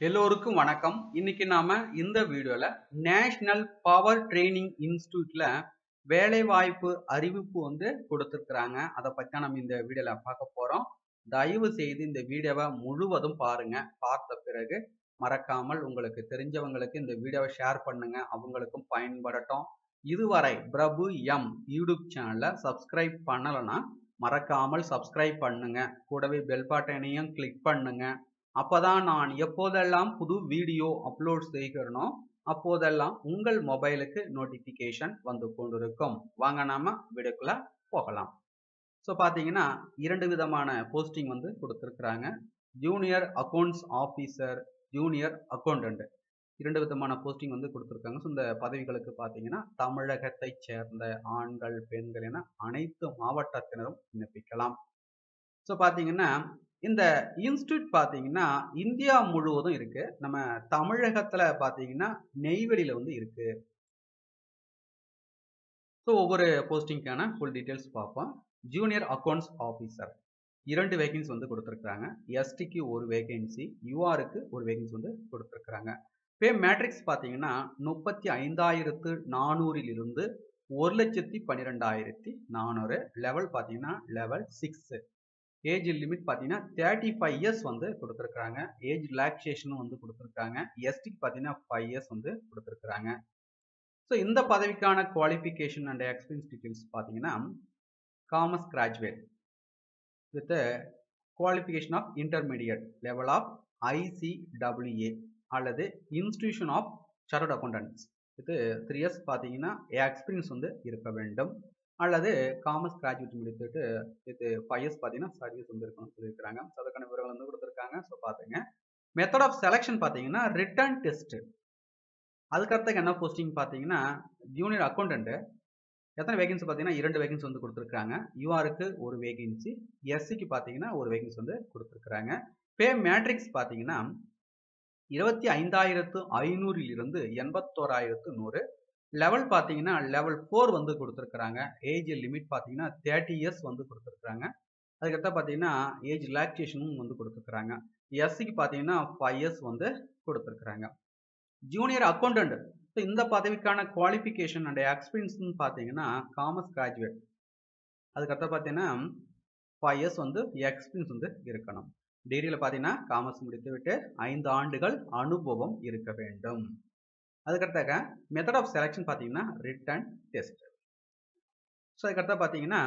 எல்லோருக்கும் வணக்கம் இன்னைக்கு நாம இந்த வீடியோல நேஷனல் பவர் ட்ரைனிங் இன்ஸ்டியூட்ல வேலைவாய்ப்பு அறிவிப்பு வந்து கொடுத்துருக்குறாங்க அதை பத்தி நம்ம இந்த வீடியோல பார்க்க போறோம் தயவு செய்து இந்த வீடியோவை முழுவதும் பாருங்க பார்த்த பிறகு மறக்காமல் உங்களுக்கு தெரிஞ்சவங்களுக்கு இந்த வீடியோவை ஷேர் பண்ணுங்க அவங்களுக்கும் பயன்படட்டும் இதுவரை பிரபு எம் யூடியூப் சேனலை சப்ஸ்கிரைப் பண்ணலைன்னா மறக்காமல் சப்ஸ்கிரைப் பண்ணுங்க கூடவே பெல் பட்டனையும் கிளிக் பண்ணுங்க அப்பதான் நான் எப்போதெல்லாம் புது வீடியோ அப்லோட் செய்கிறனோ அப்போதெல்லாம் உங்கள் மொபைலுக்கு நோட்டிஃபிகேஷன் வந்து கொண்டிருக்கும் வாங்க நாம வீடியோக்குள்ள போகலாம் ஸோ பார்த்தீங்கன்னா இரண்டு விதமான போஸ்டிங் வந்து கொடுத்துருக்குறாங்க junior accounts officer junior accountant இரண்டு விதமான போஸ்டிங் வந்து கொடுத்துருக்காங்க ஸோ இந்த பதவிகளுக்கு பார்த்தீங்கன்னா தமிழகத்தை சேர்ந்த ஆண்கள் பெண்கள் என அனைத்து மாவட்டத்தினரும் விண்ணப்பிக்கலாம் ஸோ பார்த்தீங்கன்னா இந்த இன்ஸ்டியூட் பார்த்தீங்கன்னா இந்தியா முழுவதும் இருக்கு நம்ம தமிழகத்துல பார்த்தீங்கன்னா நெய்வேலியில வந்து இருக்கு ஸோ ஒவ்வொரு போஸ்டிங்க்கான ஃபுல் டீட்டெயில்ஸ் பார்ப்போம் ஜூனியர் அக்கௌண்ட்ஸ் ஆஃபீஸர் இரண்டு வேகன்சி வந்து கொடுத்துருக்குறாங்க எஸ்டிக்கு ஒரு வேகன்சி யூஆருக்கு ஒரு வேகன்சி வந்து கொடுத்துருக்குறாங்க பே மேட்ரிக்ஸ் பார்த்தீங்கன்னா முப்பத்தி ஐந்தாயிரத்து நானூறிலிருந்து ஒரு லட்சத்தி பன்னிரெண்டாயிரத்தி நானூறு லெவல் பார்த்தீங்கன்னா லெவல் சிக்ஸ் ஏஜ் லிமிட் பார்த்தீங்கன்னா தேர்ட்டி ஃபைவ் இயர்ஸ் வந்து கொடுத்துருக்காங்க ஏஜ் ரிலாக்ஸேஷனும் வந்து கொடுத்துருக்காங்க எஸ்டிக்கு பார்த்தீங்கன்னா ஃபைவ் இயர்ஸ் வந்து கொடுத்துருக்குறாங்க ஸோ இந்த பதவிக்கான குவாலிஃபிகேஷன் அண்ட் எக்ஸ்பீரியன்ஸ் டீட்டெயில்ஸ் பார்த்தீங்கன்னா commerce graduate with qualification of intermediate level of ICWA அல்லது institution of chartered accountants with three years பார்த்தீங்கன்னா எக்ஸ்பீரியன்ஸ் வந்து இருக்க வேண்டும் அல்லது காமர்ஸ் கிராஜுவேட் முடித்துட்டு இது ஃபைவ் இயர்ஸ் பார்த்தீங்கன்னா சர்வீஸ் வந்து இருக்கணும்னு சொல்லியிருக்காங்க ஸோ அதுக்கான விவரங்கள் வந்து கொடுத்துருக்காங்க ஸோ பார்த்துங்க மெத்தட் ஆஃப் செலெக்ஷன் பார்த்தீங்கன்னா ரிட்டர்ன் டெஸ்ட் அதுக்கடுத்து என்ன போஸ்டிங் பார்த்தீங்கன்னா ஜூனியர் அக்கௌண்டன்ட் எத்தனை வேகன்சி பார்த்தீங்கன்னா இரண்டு வேகன்சி வந்து கொடுத்துருக்காங்க யூஆருக்கு ஒரு வேகன்சி எஸ்சிக்கு பார்த்தீங்கன்னா ஒரு வேகன்சி வந்து கொடுத்துருக்குறாங்க பே மேட்ரிக்ஸ் பார்த்தீங்கன்னா இருபத்தி ஐந்தாயிரத்து ஐநூறிலிருந்து எண்பத்தோராயிரத்து நூறு லெவல் பார்த்தீங்கன்னா லெவல் ஃபோர் வந்து கொடுத்துருக்குறாங்க ஏஜ் லிமிட் பார்த்தீங்கன்னா தேர்ட்டி இயர்ஸ் வந்து கொடுத்துருக்குறாங்க அதுக்கடுத்து பார்த்தீங்கன்னா ஏஜ் ரிலாக்ஸேஷனும் வந்து கொடுத்துருக்குறாங்க எஸ்சிக்கு பார்த்தீங்கன்னா ஃபைவ் இயர்ஸ் வந்து கொடுத்துருக்குறாங்க ஜூனியர் அக்கௌண்டன்ட் ஸோ இந்த பதவிக்கான குவாலிஃபிகேஷன் அண்ட் எக்ஸ்பீரியன்ஸ்னு பார்த்தீங்கன்னா காமர்ஸ் கிராஜுவேட் அதுக்கடுத்து பார்த்தீங்கன்னா ஃபைவ் இயர்ஸ் வந்து எக்ஸ்பீரியன்ஸ் வந்து இருக்கணும் டிகிரியில் பார்த்தீங்கன்னா காமர்ஸ் முடித்துவிட்டு ஐந்து ஆண்டுகள் அனுபவம் இருக்க வேண்டும் அதுக்கடுத்தாக மெத்தட் ஆஃப் செலெக்ஷன் பார்த்தீங்கன்னா ரிட்டன் டெஸ்ட் ஸோ அதுக்கடுத்த பார்த்தீங்கன்னா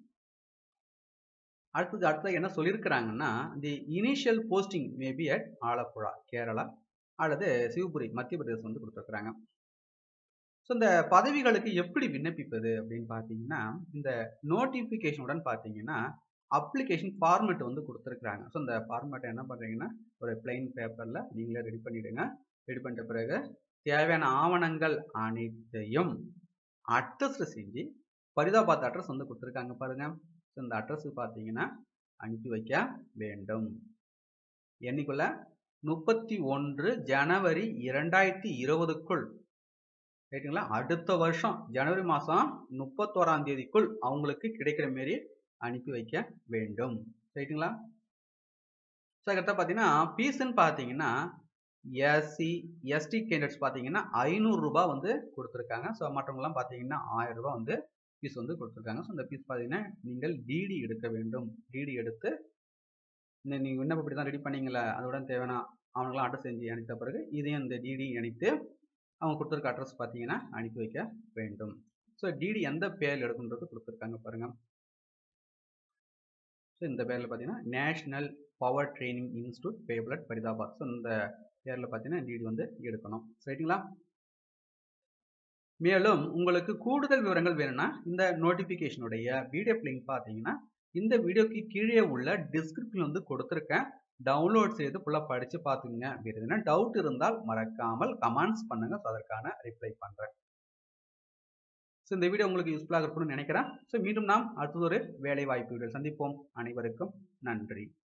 அடுத்தது அடுத்தது என்ன சொல்லியிருக்கிறாங்கன்னா the initial posting maybe at Alappuzha Kerala அல்லது சிவபுரி மத்திய பிரதேசம் வந்து கொடுத்துருக்குறாங்க ஸோ இந்த பதவிகளுக்கு எப்படி விண்ணப்பிப்பது அப்படின்னு பார்த்தீங்கன்னா இந்த நோட்டிஃபிகேஷனுடன் பார்த்தீங்கன்னா அப்ளிகேஷன் ஃபார்மெட் வந்து கொடுத்துருக்குறாங்க ஸோ இந்த ஃபார்மெட்டை என்ன பண்ணுறீங்கன்னா ஒரு பிளைன் பேப்பரில் நீங்களே ரெடி பண்ணிவிடுங்க ரெடி பண்ணிட்ட பிறகு தேவையான ஆவணங்கள் அனைத்தையும் அட்ரஸ் செஞ்சு பரிதாபாத் அட்ரஸ் வந்து கொடுத்துருக்காங்க பாருங்க ஸோ இந்த அட்ரஸ் பார்த்தீங்கன்னா அனுப்பி வைக்க வேண்டும் என்னைக்குள்ள முப்பத்தி ஒன்று ஜனவரி இரண்டாயிரத்தி இருபதுக்குள் ரைட்டுங்களா அடுத்த வருஷம் ஜனவரி மாதம் முப்பத்தோராம் தேதிக்குள் அவங்களுக்கு கிடைக்கிற மாரி அனுப்பி வைக்க வேண்டும் ரைட்டுங்களா ஸோ அதுக்கடுத்த பார்த்தீங்கன்னா ஃபீஸ்ன்னு பார்த்தீங்கன்னா எஸ்சி எஸ்டி கேண்டிடேட்ஸ் பார்த்தீங்கன்னா ஐநூறுரூபா வந்து கொடுத்துருக்காங்க ஸோ மற்றவங்கலாம் பார்த்தீங்கன்னா ஆயிரம் ரூபாய் வந்து ஃபீஸ் வந்து கொடுத்துருக்காங்க ஸோ இந்த ஃபீஸ் பார்த்தீங்கன்னா நீங்கள் டிடி எடுக்க வேண்டும் டிடி எடுத்து இந்த நீங்கள் விண்ணப்பப்படி தான் ரெடி பண்ணீங்களே அதோட தேவையான அவங்களாம் அட்ரஸ் செஞ்சு அனுப்பித்த பிறகு இதையும் இந்த டிடி அனுப்பித்து அவங்க கொடுத்துருக்க அட்ரஸ் பார்த்தீங்கன்னா அனுப்பி வைக்க வேண்டும் ஸோ டிடி எந்த பேரில் எடுக்குன்றது கொடுத்துருக்காங்க பாருங்கள் ஸோ இந்த பேரில் பார்த்தீங்கன்னா நேஷ்னல் பவர் ட்ரைனிங் இன்ஸ்டியூட் பேபிளட் பரிதாபாத் ஸோ இந்த பேரில் பார்த்தீங்கன்னா டிடி வந்து எடுக்கணும் ரைட்டுங்களா மேலும் உங்களுக்கு கூடுதல் விவரங்கள் வேணும்னா இந்த நோட்டிஃபிகேஷனுடைய பிடிஎஃப் லிங்க் பார்த்தீங்கன்னா இந்த வீடியோக்கு கீழே உள்ள டிஸ்கிரிப்ஷன் வந்து கொடுத்துருக்கேன் டவுன்லோட் செய்து ஃபுல்லாக படித்து பார்த்துங்க அப்படின்னா டவுட் இருந்தால் மறக்காமல் கமெண்ட்ஸ் பண்ணுங்க ஸோ அதற்கான ரிப்ளை பண்ணுறேன் ஸோ இந்த வீடியோ உங்களுக்கு யூஸ்ஃபுல்லாக இருக்கும்னு நினைக்கிறேன் ஸோ மீண்டும் நாம் அடுத்தது ஒரு வேலை வாய்ப்பு சந்திப்போம் அனைவருக்கும் நன்றி